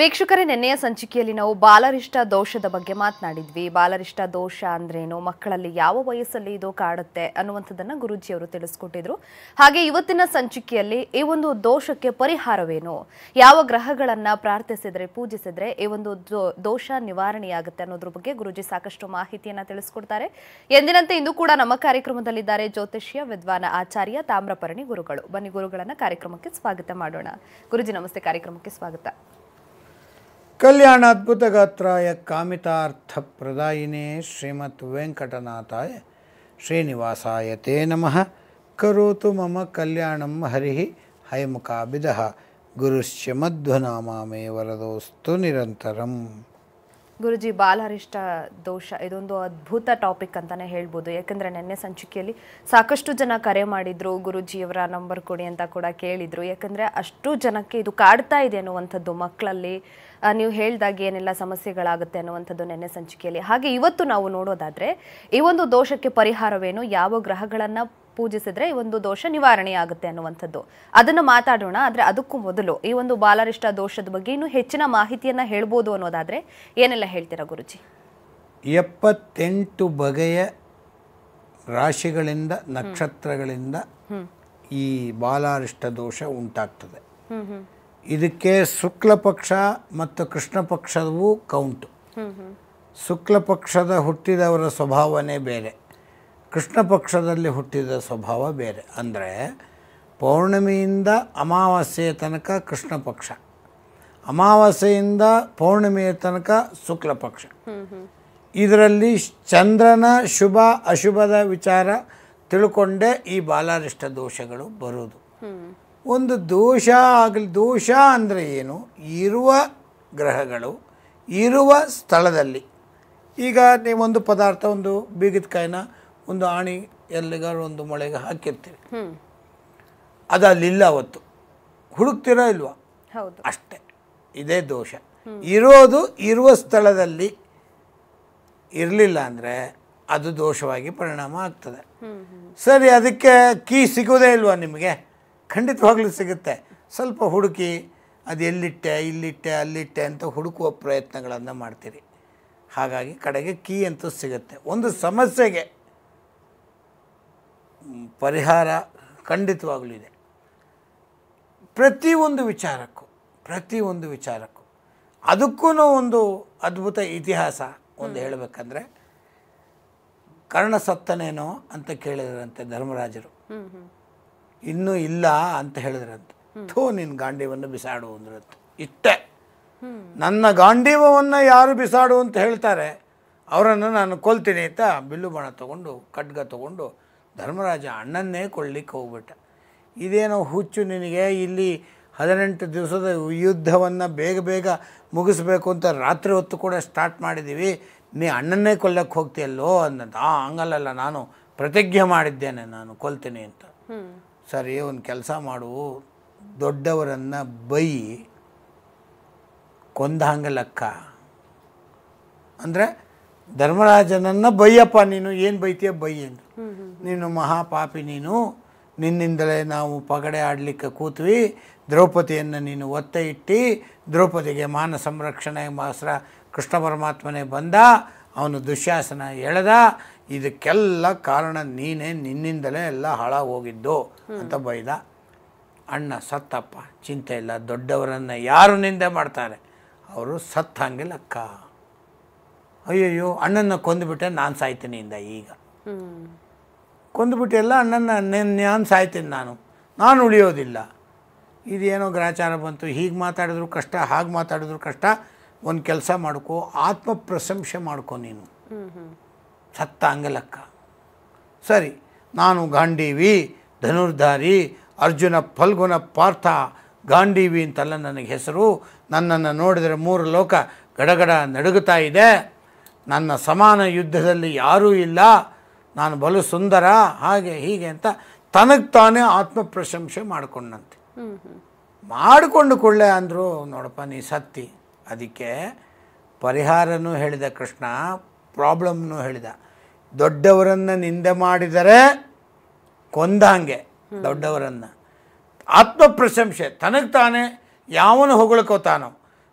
ವೀಕ್ಷಕರೇ ನಿನ್ನೆಯ ಸಂಚಿಕೆಯಲ್ಲಿ ನಾವು ಬಾಲರಿಷ್ಟ ದೋಷದ ಬಗ್ಗೆ ಮಾತನಾಡಿದ್ವಿ ಬಾಲರಿಷ್ಟ ದೋಷ ಅಂದ್ರೇನು ಮಕ್ಕಳಲ್ಲಿ ಯಾವ ವಯಸ್ಸಲ್ಲಿ ಇದು ಕಾಡುತ್ತೆ ಅನ್ನುವಂಥದ್ದನ್ನ ಗುರೂಜಿಯವರು ತಿಳಿಸ್ಕೊಟ್ಟಿದ್ರು ಹಾಗೆ ಇವತ್ತಿನ ಸಂಚಿಕೆಯಲ್ಲಿ ಈ ಒಂದು ದೋಷಕ್ಕೆ ಪರಿಹಾರವೇನು ಯಾವ ಗ್ರಹಗಳನ್ನ ಪ್ರಾರ್ಥಿಸಿದ್ರೆ ಪೂಜಿಸಿದ್ರೆ ಈ ಒಂದು ದೋ- ದೋಷ ನಿವಾರಣೆಯಾಗುತ್ತೆ ಅನ್ನೋದ್ರ ಬಗ್ಗೆ ಗುರೂಜಿ ಸಾಕಷ್ಟು ಮಾಹಿತಿಯನ್ನ ತಿಳಿಸ್ಕೊಡ್ತಾರೆ ಎಂದಿನಂತೆ ಇಂದು ಕೂಡ ನಮ್ಮ ಕಾರ್ಯಕ್ರಮದಲ್ಲಿದ್ದಾರೆ ಜ್ಯೋತಿಷ್ಯ ವಿದ್ವಾನ ಆಚಾರ್ಯ ತಾಮ್ರಪರ್ಣಿ ಗುರುಗಳು ಬನ್ನಿ ಗುರುಗಳನ್ನ ಕಾರ್ಯಕ್ರಮಕ್ಕೆ ಸ್ವಾಗತ ಮಾಡೋಣ ಗುರುಜಿ ನಮಸ್ತೆ ಕಾರ್ಯಕ್ರಮಕ್ಕೆ ಸ್ವಾಗತ ಕಲ್ಯಾಣಾದ್ಭುತಗಾತ್ರಾಯ ಕಾಮಿತಾರ್ಥಪ್ರದಾಯಿನೇ ಶ್ರೀಮತ್ ವೆಂಕಟನಾಥಾಯ ಶ್ರೀನಿವಾಸಾಯ ತೇ ನಮಃ ಕರೋತು ಮಮ ಕಲ್ಯಾಣಂ ಹರಿ ಹಯಮುಖಾಭಿದಃ ಗುರುಶ್ಚ ಮಧ್ವನಾಮೇ ವರದೋಸ್ತು ನಿರಂತರಂ ಗುರುಜಿ ಬಾಲರಿಷ್ಟ ದೋಷ ಇದೊಂದು ಅದ್ಭುತ ಟಾಪಿಕ್ ಅಂತಾನೆ ಹೇಳ್ಬೋದು ಯಾಕಂದ್ರೆ ನಿನ್ನೆ ಸಂಚಿಕೆಯಲ್ಲಿ ಸಾಕಷ್ಟು ಜನ ಕರೆ ಮಾಡಿದ್ರು ಗುರುಜಿಯವರ ನಂಬರ್ ಕೊಡಿ ಅಂತ ಕೂಡ ಕೇಳಿದ್ರು ಯಾಕಂದ್ರೆ ಅಷ್ಟು ಜನಕ್ಕೆ ಇದು ಕಾಡ್ತಾ ಇದೆ ಅನ್ನುವಂಥದ್ದು ಮಕ್ಕಳಲ್ಲಿ ಆ, ನೀವು ಹೇಳ್ದಾಗ ಏನೆಲ್ಲ ಸಮಸ್ಯೆಗಳಾಗುತ್ತೆ ಅನ್ನುವಂಥದ್ದು ನಿನ್ನೆ ಸಂಚಿಕೆಯಲ್ಲಿ ಹಾಗೆ ಇವತ್ತು ನಾವು ನೋಡೋದಾದ್ರೆ ಈ ಒಂದು ದೋಷಕ್ಕೆ ಪರಿಹಾರವೇನು ಯಾವ ಗ್ರಹಗಳನ್ನ ಪೂಜಿಸಿದ್ರೆ ಈ ಒಂದು ದೋಷ ನಿವಾರಣೆ ಆಗುತ್ತೆ ಅನ್ನುವಂಥದ್ದು ಅದನ್ನ ಮಾತಾಡೋಣ ಆದ್ರೆ ಅದಕ್ಕೂ ಮೊದಲು ಈ ಒಂದು ಬಾಲರಿಷ್ಟ ದೋಷದ ಬಗ್ಗೆ ಇನ್ನೂ ಹೆಚ್ಚಿನ ಮಾಹಿತಿಯನ್ನ ಹೇಳ್ಬೋದು ಅನ್ನೋದಾದ್ರೆ ಏನೆಲ್ಲ ಹೇಳ್ತೀರಾ ಗುರುಜಿ ಎಪ್ಪತ್ತೆಂಟು ಬಗೆಯ ರಾಶಿಗಳಿಂದ ನಕ್ಷತ್ರಗಳಿಂದ ಈ ಬಾಲಾರಿಷ್ಟ ದೋಷ ಉಂಟಾಗ್ತದೆ ಹ್ಮ್ ಹ್ಮ್ ಇದಕ್ಕೆ ಶುಕ್ಲ ಪಕ್ಷ ಮತ್ತು ಕೃಷ್ಣ ಪಕ್ಷವೂ ಕೌಂಟು ಹ್ಮ್ ಹ್ಮ್ ಶುಕ್ಲ ಪಕ್ಷದ ಹುಟ್ಟಿದವರ ಸ್ವಭಾವನೇ ಬೇರೆ ಕೃಷ್ಣ ಪಕ್ಷದಲ್ಲಿ ಹುಟ್ಟಿದ ಸ್ವಭಾವ ಬೇರೆ ಅಂದರೆ ಪೌರ್ಣಮಿಯಿಂದ ಅಮಾವಾಸ್ಯೆಯ ತನಕ ಕೃಷ್ಣ ಪಕ್ಷ ಅಮಾವಾಸ್ಯೆಯಿಂದ ಪೌರ್ಣಮಿಯ ತನಕ ಶುಕ್ಲ ಪಕ್ಷ ಹ್ಮ್ ಹ್ಮ್ ಇದರಲ್ಲಿ ಚಂದ್ರನ ಶುಭ ಅಶುಭದ ವಿಚಾರ ತಿಳ್ಕೊಂಡೇ ಈ ಬಾಲಾರಿಷ್ಟ ದೋಷಗಳು ಬರೋದು ಹ್ಮ್ ಒಂದು ದೋಷ ಆಗಲಿ ದೋಷ ಅಂದರೆ ಏನು ಇರುವ ಗ್ರಹಗಳು ಇರುವ ಸ್ಥಳದಲ್ಲಿ ಈಗ ನೀವೊಂದು ಪದಾರ್ಥ ಒಂದು ಬೀಗದ ಕಾಯಿನ ಒಂದು ಆಣಿ ಎಲ್ಲಿಗಾರು ಒಂದು ಮೊಳೆಗೆ ಹಾಕಿರ್ತೀವಿ ಹ್ಮ್ ಅದು ಅಲ್ಲಿಲ್ಲ ಅವತ್ತು ಹುಡುಕ್ತಿರೋ ಇಲ್ವಾ ಹೌದು ಅಷ್ಟೇ ಇದೇ ದೋಷ ಇರೋದು ಇರುವ ಸ್ಥಳದಲ್ಲಿ ಇರಲಿಲ್ಲ ಅಂದರೆ ಅದು ದೋಷವಾಗಿ ಪರಿಣಾಮ ಆಗ್ತದೆ ಹ್ಮ್ ಹ್ಮ್ ಸರಿ ಅದಕ್ಕೆ ಕೀ ಸಿಗೋದೇ ಇಲ್ವಾ ನಿಮಗೆ ಖಂಡಿತವಾಗ್ಲೂ ಸಿಗುತ್ತೆ ಸ್ವಲ್ಪ ಹುಡುಕಿ ಅದು ಎಲ್ಲಿಟ್ಟೆ ಇಲ್ಲಿಟ್ಟೆ ಅಲ್ಲಿಟ್ಟೆ ಅಂತ ಹುಡುಕುವ ಪ್ರಯತ್ನಗಳನ್ನು ಮಾಡ್ತೀರಿ ಹಾಗಾಗಿ ಕಡೆಗೆ ಕೀ ಅಂತೂ ಸಿಗುತ್ತೆ ಒಂದು ಸಮಸ್ಯೆಗೆ ಮ್, ಪರಿಹಾರ ಖಂಡಿತವಾಗ್ಲೂ ಇದೆ ಪ್ರತಿಯೊಂದು ವಿಚಾರಕ್ಕೂ ಪ್ರತಿಯೊಂದು ವಿಚಾರಕ್ಕೂ ಅದಕ್ಕೂ ಒಂದು ಅದ್ಭುತ ಇತಿಹಾಸ ಒಂದು ಹೇಳಬೇಕಂದ್ರೆ ಕರ್ಣ ಸತ್ತನೇನೋ ಅಂತ ಕೇಳಿದ್ರಂತೆ ಧರ್ಮರಾಜರು ಹ್ಮ್ ಹ್ಮ್ ಇನ್ನೂ ಇಲ್ಲ ಅಂತ ಹೇಳಿದ್ರಂತೆ ಥೋ ನಿನ್ನ ಗಾಂಡೀವನ್ನು ಬಿಸಾಡು ಅಂದ್ರಂತೆ ಇಷ್ಟೇ ನನ್ನ ಗಾಂಡೀವವನ್ನು ಯಾರು ಬಿಸಾಡು ಅಂತ ಹೇಳ್ತಾರೆ ಅವರನ್ನು ನಾನು ಕೊಲ್ತೀನಿ ಅಂತ ಬಿಲ್ಲು ಬಾಣ ತಗೊಂಡು ಖಡ್ಗ ತಗೊಂಡು ಧರ್ಮರಾಜ ಅಣ್ಣನ್ನೇ ಕೊಡ್ಲಿಕ್ಕೆ ಹೋಗ್ಬಿಟ್ಟ ಇದೇನೋ ಹುಚ್ಚು ನಿನಗೆ ಇಲ್ಲಿ ಹದಿನೆಂಟು ದಿವಸದ ಯುದ್ಧವನ್ನು ಬೇಗ ಬೇಗ ಮುಗಿಸ್ಬೇಕು ಅಂತ ರಾತ್ರಿ ಹೊತ್ತು ಕೂಡ ಸ್ಟಾರ್ಟ್ ಮಾಡಿದ್ದೀವಿ ನೀ ಅಣ್ಣನ್ನೇ ಕೊಲ್ಲಕ್ಕೆ ಹೋಗ್ತೀಯಲ್ಲೋ ಅಂದಂತ ಆ ಹಂಗಲ್ಲಲ್ಲ ನಾನು ಪ್ರತಿಜ್ಞೆ ಮಾಡಿದ್ದೇನೆ ನಾನು ಕೊಲ್ತೀನಿ ಅಂತ ಹ್ಮ್ ಸರಿ ಒಂದು ಕೆಲಸ ಮಾಡು ದೊಡ್ಡವರನ್ನು ಬೈ ಕೊಂದ ಹಂಗೆ ಲೆಕ್ಕ ಅಂದರೆ ಧರ್ಮರಾಜನನ್ನು ಬೈಯಪ್ಪ ನೀನು ಏನು ಬೈತೀಯ ಬೈ ಎಂದು ನೀನು ಮಹಾಪಾಪಿ ನೀನು ನಿನ್ನಿಂದಲೇ ನಾವು ಪಗಡೆ ಆಡಲಿಕ್ಕೆ ಕೂತ್ವಿ ದ್ರೌಪದಿಯನ್ನು ನೀನು ಒತ್ತೆ ಇಟ್ಟು ದ್ರೌಪದಿಗೆ ಮಾನ ಸಂರಕ್ಷಣೆ ಮಾಸ್ರ ಕೃಷ್ಣ ಪರಮಾತ್ಮನೇ ಬಂದ ಅವನು ದುಶ್ಯಾಸನ ಎಳೆದ ಇದಕ್ಕೆಲ್ಲ ಕಾರಣ ನೀನೇ ನಿನ್ನಿಂದಲೇ ಎಲ್ಲ ಹಾಳಾಗಿ ಹೋಗಿದ್ದು ಅಂತ ಬೈದ ಅಣ್ಣ ಸತ್ತಪ್ಪ ಚಿಂತೆ ಇಲ್ಲ ದೊಡ್ಡವರನ್ನು ಯಾರು ನಿಂದೆ ಮಾಡ್ತಾರೆ ಅವರು ಸತ್ತ ಹಂಗೆ ಲೆಕ್ಕ ಅಯ್ಯಯ್ಯೋ ಅಣ್ಣನ ಕೊಂದುಬಿಟ್ಟೆ ನಾನು ಸಾಯ್ತೀನಿ ಇಂದ ಈಗ ಹ್ಮ್ ಕೊಂದುಬಿಟ್ಟು ಎಲ್ಲ ಅಣ್ಣನ ನಾನು ಸಾಯ್ತೀನಿ ನಾನು ನಾನು ಉಳಿಯೋದಿಲ್ಲ ಇದೇನೋ ಗ್ರಾಚಾರ ಬಂತು ಹೀಗೆ ಮಾತಾಡಿದ್ರು ಕಷ್ಟ ಹಾಗೆ ಮಾತಾಡಿದ್ರು ಕಷ್ಟ ಒಂದು ಕೆಲಸ ಮಾಡ್ಕೋ ಆತ್ಮ ಪ್ರಶಂಸೆ ಮಾಡ್ಕೊ ನೀನು ಹ್ಮ್ ಹ್ಮ್ ಸತ್ತ ಹಂಗೆ ಲೆಕ್ಕ ಸರಿ ನಾನು ಗಾಂಡೀವಿ ಧನುರ್ಧಾರಿ ಅರ್ಜುನ ಫಲ್ಗುಣ ಪಾರ್ಥ ಗಾಂಡೀವಿ ಅಂತೆಲ್ಲ ನನಗೆ ಹೆಸರು ನನ್ನನ್ನು ನೋಡಿದರೆ ಮೂರು ಲೋಕ ಗಡಗಡ ನಡುಗುತ್ತಾ ಇದೆ ನನ್ನ ಸಮಾನ ಯುದ್ಧದಲ್ಲಿ ಯಾರೂ ಇಲ್ಲ ನಾನು ಬಲು ಸುಂದರ ಹಾಗೆ ಹೀಗೆ ಅಂತ ತನಗೆ ತಾನೇ ಆತ್ಮ ಪ್ರಶಂಸೆ ಮಾಡಿಕೊಂಡಂತೆ ಹ್ಮ್ ಹ್ಮ್ ಮಾಡಿಕೊಂಡು ಕೊಳ್ಳೆ ಅಂದರು ನೋಡಪ್ಪ ನೀ ಸತ್ತಿ ಅದಕ್ಕೆ ಪರಿಹಾರನೂ ಹೇಳಿದ ಕೃಷ್ಣ ಪ್ರಾಬ್ಲಮ್ನೂ ಹೇಳಿದ ದೊಡ್ಡವರನ್ನು ನಿಂದೆ ಮಾಡಿದರೆ ಕೊಂದಂಗೆ ದೊಡ್ಡವರನ್ನು ಆತ್ಮ ಪ್ರಶಂಸೆ ತನಗೆ ತಾನೇ ಯಾವನು ಹೊಗಳ್ಕೋತಾನೋ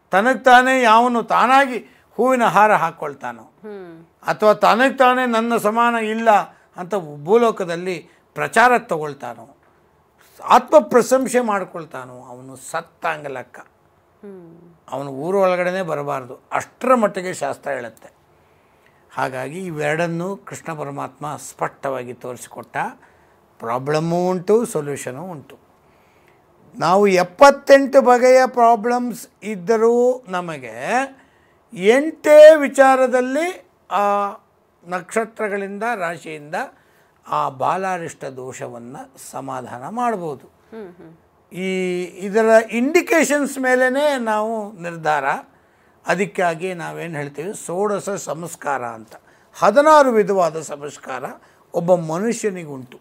ತನಗೆ ತಾನೇ ಯಾವನು ತಾನಾಗಿ ಹೂವಿನ ಹಾರ ಹಾಕ್ಕೊಳ್ತಾನೋ ಹ್ಮ್ ಅಥವಾ ತನಗೆ ತಾನೇ ನನ್ನ ಸಮಾನ ಇಲ್ಲ ಅಂತ ಭೂಲೋಕದಲ್ಲಿ ಪ್ರಚಾರ ತಗೊಳ್ತಾನೋ ಆತ್ಮ ಪ್ರಶಂಸೆ ಮಾಡ್ಕೊಳ್ತಾನೋ ಅವನು ಸತ್ತಾಂಗ ಲೆಕ್ಕ ಹ್ಮ್ ಅವನು ಊರ ಒಳಗಡೆನೇ ಬರಬಾರ್ದು ಅಷ್ಟರ ಮಟ್ಟಿಗೆ ಶಾಸ್ತ್ರ ಹೇಳುತ್ತೆ ಹಾಗಾಗಿ ಇವೆರಡನ್ನೂ ಕೃಷ್ಣ ಪರಮಾತ್ಮ ಸ್ಪಷ್ಟವಾಗಿ ತೋರಿಸಿಕೊಟ್ಟ ಪ್ರಾಬ್ಲಮ್ಮೂ ಉಂಟು ಸೊಲ್ಯೂಷನು ಉಂಟು ನಾವು ಎಪ್ಪತ್ತೆಂಟು ಬಗೆಯ ಪ್ರಾಬ್ಲಮ್ಸ್ ಇದ್ದರೂ ನಮಗೆ ಎಂಟೇ ವಿಚಾರದಲ್ಲಿ ಆ ನಕ್ಷತ್ರಗಳಿಂದ ರಾಶಿಯಿಂದ ಆ ಬಾಲಾರಿಷ್ಟ ದೋಷವನ್ನು ಸಮಾಧಾನ ಮಾಡ್ಬೋದು ಹ್ಮ್ ಹ್ಮ್ ಈ ಇದರ ಇಂಡಿಕೇಶನ್ಸ್ ಮೇಲೇ ನಾವು ನಿರ್ಧಾರ ಅದಕ್ಕಾಗಿ ನಾವೇನು ಹೇಳ್ತೀವಿ ಷೋಡಶ ಸಂಸ್ಕಾರ ಅಂತ ಹದಿನಾರು ವಿಧವಾದ ಸಂಸ್ಕಾರ ಒಬ್ಬ ಮನುಷ್ಯನಿಗುಂಟು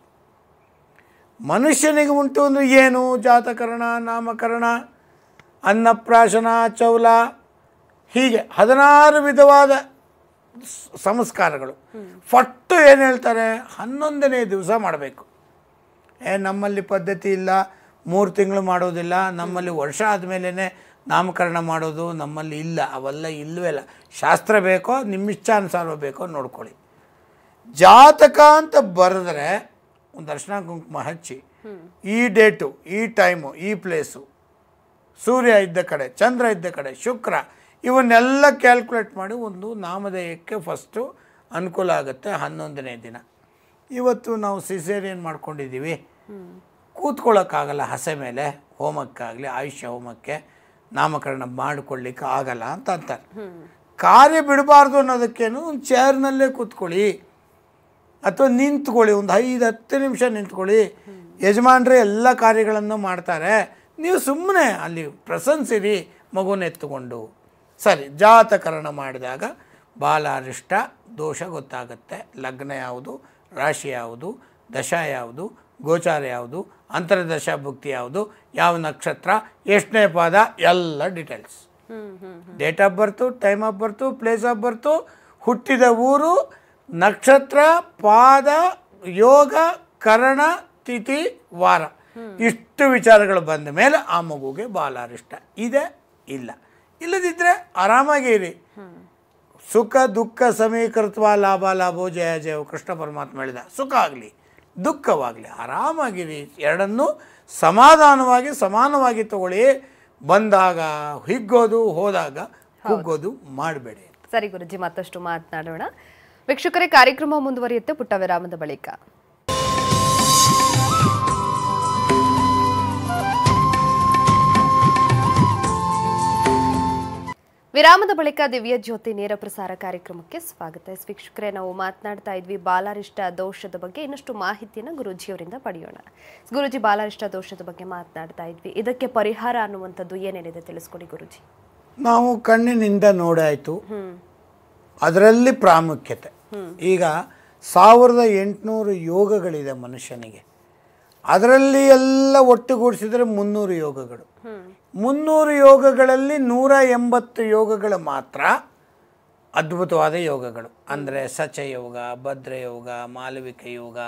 ಮನುಷ್ಯನಿಗೆ ಉಂಟು ಅಂದರೆ ಏನು ಜಾತಕರಣ ನಾಮಕರಣ ಅನ್ನಪ್ರಾಶನ ಚೌಲ ಹೀಗೆ ಹದಿನಾರು ವಿಧವಾದ ಸ್- ಸಂಸ್ಕಾರಗಳು ಫಟ್ಟು ಏನು ಹೇಳ್ತಾರೆ ಹನ್ನೊಂದನೇ ದಿವಸ ಮಾಡಬೇಕು ಏ ನಮ್ಮಲ್ಲಿ ಪದ್ಧತಿ ಇಲ್ಲ ಮೂರು ತಿಂಗಳು ಮಾಡೋದಿಲ್ಲ ನಮ್ಮಲ್ಲಿ ವರ್ಷ ಆದಮೇಲೆ ನಾಮಕರಣ ಮಾಡೋದು ನಮ್ಮಲ್ಲಿ ಇಲ್ಲ ಅವೆಲ್ಲ ಇಲ್ಲವೇ ಇಲ್ಲ ಶಾಸ್ತ್ರ ಬೇಕೋ ನಿಮ್ಮ ಇಚ್ಛಾನುಸಾರ ಬೇಕೋ ನೋಡ್ಕೊಳ್ಳಿ ಜಾತಕ ಅಂತ ಬರೆದ್ರೆ ಒಂದು ಅರ್ಶಿನ ಕುಂಕುಮ ಹಚ್ಚಿ ಈ ಡೇಟು ಈ ಟೈಮು ಈ ಪ್ಲೇಸು ಸೂರ್ಯ ಇದ್ದ ಕಡೆ ಚಂದ್ರ ಇದ್ದ ಕಡೆ ಶುಕ್ರ ಇವನ್ನೆಲ್ಲ ಕ್ಯಾಲ್ಕುಲೇಟ್ ಮಾಡಿ ಒಂದು ನಾಮಧೇಯಕ್ಕೆ ಫಸ್ಟು ಅನುಕೂಲ ಆಗುತ್ತೆ ಹನ್ನೊಂದನೇ ದಿನ ಇವತ್ತು ನಾವು ಸಿಸೇರಿಯನ್ ಮಾಡ್ಕೊಂಡಿದ್ದೀವಿ ಕೂತ್ಕೊಳ್ಳೋಕ್ಕಾಗಲ್ಲ ಹಸೆ ಮೇಲೆ ಹೋಮಕ್ಕಾಗಲಿ ಆಯುಷ್ಯ ಹೋಮಕ್ಕೆ ನಾಮಕರಣ ಮಾಡಿಕೊಳ್ಳಿಕ್ಕೆ ಆಗಲ್ಲ ಅಂತ ಅಂತಾರೆ ಕಾರ್ಯ ಬಿಡಬಾರ್ದು ಅನ್ನೋದಕ್ಕೇನು ಒಂದು ಚೇರ್ನಲ್ಲೇ ಕೂತ್ಕೊಳ್ಳಿ ಅಥವಾ ನಿಂತ್ಕೊಳ್ಳಿ ಒಂದು ಐದು ಹತ್ತು ನಿಮಿಷ ನಿಂತ್ಕೊಳ್ಳಿ ಯಜಮಾನ್ರೆ ಎಲ್ಲ ಕಾರ್ಯಗಳನ್ನು ಮಾಡ್ತಾರೆ ನೀವು ಸುಮ್ಮನೆ ಅಲ್ಲಿ ಪ್ರಶಂಸಿರಿ ಮಗುನ ಎತ್ತುಕೊಂಡು ಸರಿ ಜಾತಕರಣ ಮಾಡಿದಾಗ ಬಾಲಾರಿಷ್ಟ ದೋಷ ಗೊತ್ತಾಗುತ್ತೆ ಲಗ್ನ ಯಾವುದು ರಾಶಿ ಯಾವುದು ದಶ ಯಾವುದು ಗೋಚಾರ ಯಾವುದು ಅಂತರ್ದಶ ಭುಕ್ತಿ ಯಾವುದು ಯಾವ ನಕ್ಷತ್ರ ಎಷ್ಟನೇ ಪಾದ ಎಲ್ಲ details hmm hmm date of birth time of birth place of birth ಹುಟ್ಟಿದ ಊರು ನಕ್ಷತ್ರ ಪಾದ ಯೋಗ ಕರಣ ತಿಥಿ ವಾರ ಇಷ್ಟು ವಿಚಾರಗಳು ಬಂದ ಮೇಲೆ ಆ ಮಗುಗೆ ಬಾಲಾರಿಷ್ಟ ಇದೆ ಇಲ್ಲ ಇಲ್ಲದಿದ್ದರೆ ಆರಾಮಾಗಿ ಇರಿ ಸುಖ ದುಃಖ ಸಮೀಕೃತ್ವ ಲಾಭ ಲಾಭೋ ಜಯ ಜಯ ಕೃಷ್ಣ ಪರಮಾತ್ಮ ಹೇಳಿದ ಸುಖ ಆಗಲಿ ದುಃಖವಾಗಲಿ ಆರಾಮಾಗಿರಿ ಎರಡನ್ನೂ ಸಮಾಧಾನವಾಗಿ ಸಮಾನವಾಗಿ ತಗೊಳ್ಳಿ ಬಂದಾಗ ಹಿಗ್ಗೋದು ಹೋದಾಗ ಕುಗ್ಗೋದು ಮಾಡಬೇಡಿ ಸರಿ ಗುರುಜಿ ಮತ್ತಷ್ಟು ಮಾತನಾಡೋಣ ವೀಕ್ಷಕರೇ ಕಾರ್ಯಕ್ರಮ ಮುಂದುವರಿಯುತ್ತೆ ಪುಟ್ಟ ವಿರಾಮದ ಬಳಿಕ ವಿರಾಮದ ಬಳಿಕ ದಿವ್ಯ ಜ್ಯೋತಿ ನೇರ ಪ್ರಸಾರ ಕಾರ್ಯಕ್ರಮಕ್ಕೆ ಸ್ವಾಗತ ಎಸ್ ವೀಕ್ಷಕರೇ ನಾವು ಮಾತನಾಡ್ತಾ ಇದ್ವಿ ಬಾಲಾರಿಷ್ಟ ದೋಷದ ಬಗ್ಗೆ ಇನ್ನಷ್ಟು ಮಾಹಿತಿಯನ್ನು ಗುರುಜಿಯವರಿಂದ ಪಡೆಯೋಣ ಗುರುಜಿ ಬಾಲಾರಿಷ್ಟ ದೋಷದ ಬಗ್ಗೆ ಮಾತನಾಡ್ತಾ ಇದ್ವಿ ಇದಕ್ಕೆ ಪರಿಹಾರ ಅನ್ನುವಂಥದ್ದು ಏನೇನಿದೆ ತಿಳಿಸ್ಕೊಡಿ ಗುರುಜಿ ನಾವು ಕಣ್ಣಿನಿಂದ ನೋಡಾಯಿತು ಹ್ಮ್ ಅದರಲ್ಲಿ ಪ್ರಾಮುಖ್ಯತೆ ಈಗ ಸಾವಿರದ ಎಂಟುನೂರು ಯೋಗಗಳಿದೆ ಮನುಷ್ಯನಿಗೆ ಅದರಲ್ಲಿ ಎಲ್ಲ ಒಟ್ಟುಗೂಡಿಸಿದರೆ ಮುನ್ನೂರು ಯೋಗಗಳು ಹ್ಮ್ ಮುನ್ನೂರು ಯೋಗಗಳಲ್ಲಿ ನೂರ ಎಂಬತ್ತು ಯೋಗಗಳು ಮಾತ್ರ ಅದ್ಭುತವಾದ ಯೋಗಗಳು ಅಂದರೆ ಸಚಯೋಗ ಭದ್ರಯೋಗ ಮಾಲವಿಕ ಯೋಗ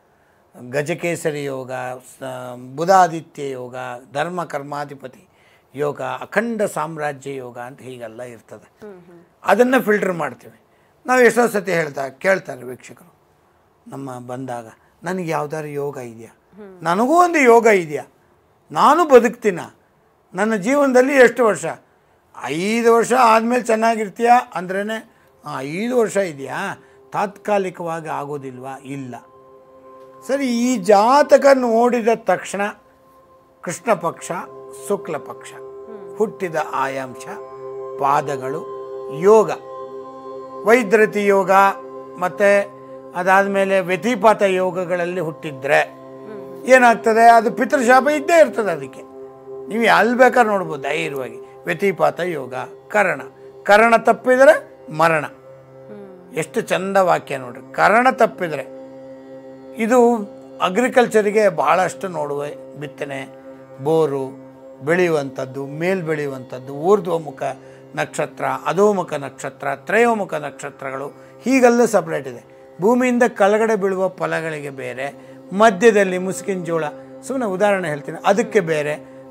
ಗಜಕೇಸರಿ ಯೋಗ ಸ- ಬುಧಾದಿತ್ಯ ಯೋಗ ಧರ್ಮ ಕರ್ಮಾಧಿಪತಿ ಯೋಗ ಅಖಂಡ ಸಾಮ್ರಾಜ್ಯ ಯೋಗ ಅಂತ ಹೀಗೆಲ್ಲ ಇರ್ತದೆ ಅದನ್ನು ಫಿಲ್ಟರ್ ಮಾಡ್ತೀವಿ ನಾವು ಎಷ್ಟೋ ಸತಿ ಹೇಳ್ತಾ ಕೇಳ್ತಾರೆ ವೀಕ್ಷಕರು ನಮ್ಮ ಬಂದಾಗ ನನಗೆ ಯಾವ್ದಾದ್ರು ಯೋಗ ಇದೆಯಾ ನನಗೂ ಒಂದು ಯೋಗ ಇದೆಯಾ ನಾನು ಬದುಕ್ತೀನ ನನ್ನ ಜೀವನದಲ್ಲಿ ಎಷ್ಟು ವರ್ಷ ಐದು ವರ್ಷ ಆದಮೇಲೆ ಚೆನ್ನಾಗಿರ್ತೀಯಾ ಅಂದ್ರೇ ಐದು ವರ್ಷ ಇದೆಯಾ ತಾತ್ಕಾಲಿಕವಾಗಿ ಆಗೋದಿಲ್ವಾ ಇಲ್ಲ ಸರಿ ಈ ಜಾತಕ ನೋಡಿದ ತಕ್ಷಣ ಕೃಷ್ಣ ಪಕ್ಷ ಶುಕ್ಲ ಪಕ್ಷ ಹುಟ್ಟಿದ ಆಯಾಂಶ ಪಾದಗಳು ಯೋಗ ವೈದ್ಯರತಿ ಯೋಗ ಮತ್ತು ಅದಾದಮೇಲೆ ವ್ಯತಿಪಾತ ಯೋಗಗಳಲ್ಲಿ ಹುಟ್ಟಿದ್ರೆ ಏನಾಗ್ತದೆ ಅದು ಪಿತೃಶಾಪ ಇದ್ದೇ ಇರ್ತದೆ ಅದಕ್ಕೆ ನೀವು ಎಲ್ಲಿ ಬೇಕಾದ್ರೆ ನೋಡ್ಬೋದು ಧೈರ್ಯವಾಗಿ ವ್ಯತಿಪಾತ ಯೋಗ ಕರ್ಣ ಕರ್ಣ ತಪ್ಪಿದರೆ ಮರಣ ಎಷ್ಟು ಚಂದ ವಾಕ್ಯ ನೋಡ್ರಿ ಕರ್ಣ ತಪ್ಪಿದರೆ ಇದು ಅಗ್ರಿಕಲ್ಚರಿಗೆ ಬಹಳಷ್ಟು ನೋಡುವ ಬಿತ್ತನೆ ಬೋರು ಬೆಳೆಯುವಂಥದ್ದು ಮೇಲ್ ಬೆಳೆಯುವಂಥದ್ದು ಊರ್ಧ್ವಮುಖ ನಕ್ಷತ್ರ ಅಧೋಮುಖ ನಕ್ಷತ್ರ ತ್ರಯೋಮುಖ ನಕ್ಷತ್ರಗಳು ಹೀಗೆಲ್ಲ ಸಪ್ರೇಟ್ ಇದೆ ಭೂಮಿಯಿಂದ ಕೆಳಗಡೆ ಬೀಳುವ ಫಲಗಳಿಗೆ ಬೇರೆ ಮಧ್ಯದಲ್ಲಿ ಮುಸ್ಕಿನ ಜೋಳ ಸುಮ್ಮನೆ ಉದಾಹರಣೆ ಹೇಳ್ತೀನಿ ಅದಕ್ಕೆ ಬೇರೆ